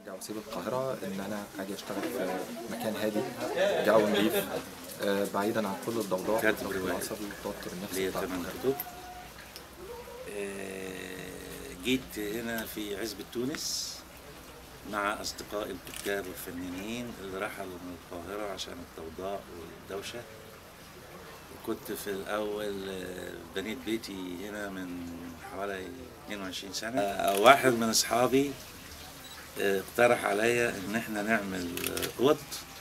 ارجع واسيب القاهره ان انا اجي اشتغل في مكان هادي جو نظيف آه، بعيدا عن كل الضوضاء كاتب والضغط رواية. العصبي والتوتر النفسي ليا بتاع ثمان القاهرة. كتب آه، جيت هنا في عزبة تونس مع أصدقائي الكتاب والفنانين اللي رحلوا من القاهرة عشان الضوضاء والدوشة كنت في الأول آه، بنيت بيتي هنا من حوالي 22 سنة آه، واحد من أصحابي آه، اقترح عليا إن احنا نعمل آه، أوض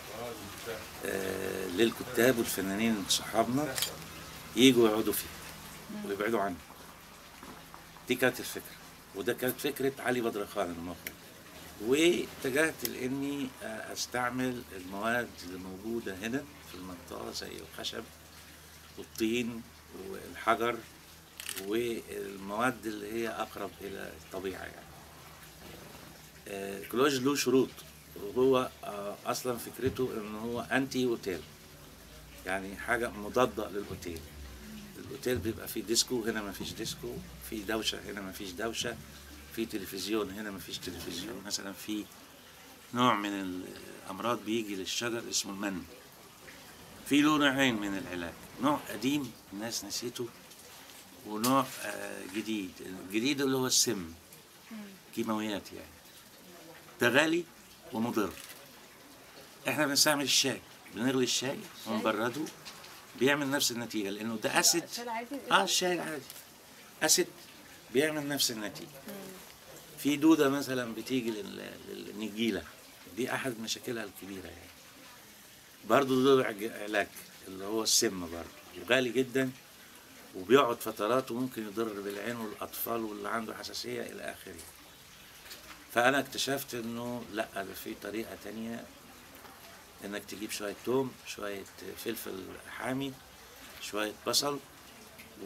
آه، للكتاب والفنانين صحابنا يجوا يقعدوا فيه ويبعدوا عنه دي كانت الفكرة وده كانت فكرة علي بدر خان المخرج واتجهت لاني استعمل المواد اللي موجودة هنا في المنطقة زي الخشب والطين والحجر والمواد اللي هي اقرب الى الطبيعة يعني آه، الكلوج له شروط وهو آه، اصلا فكرته ان هو انتي اوتيل يعني حاجة مضادة للاوتيل الاوتيل بيبقى فيه ديسكو هنا ما فيش ديسكو في دوشه هنا ما فيش دوشه في تلفزيون هنا ما فيش تلفزيون مثلا في نوع من الامراض بيجي للشجر اسمه المن في له نوعين من العلاج نوع قديم الناس نسيته ونوع آه، جديد الجديد اللي هو السم كيماويات يعني ده غالي ومضر احنا بنستعمل الشاي بنغلي الشاي ونبرده بيعمل نفس النتيجه لانه ده اسيد شاي عادي اه الشاي العادي اسيد بيعمل نفس النتيجه في دوده مثلا بتيجي لل- للنجيله دي احد مشاكلها الكبيره يعني برضه ده عج- علاج اللي هو السم برضه وغالي جدا وبيقعد فترات وممكن يضر بالعين والاطفال واللي عنده حساسيه الى اخره فانا اكتشفت انه لا ده في طريقه تانية انك تجيب شويه توم شويه فلفل حامي شويه بصل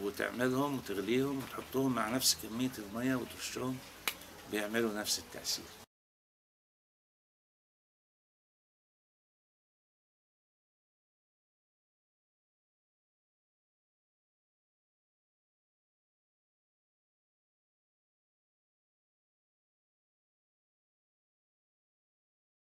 وتعملهم وتغليهم وتحطهم مع نفس كميه الميه وترشهم بيعملوا نفس التاثير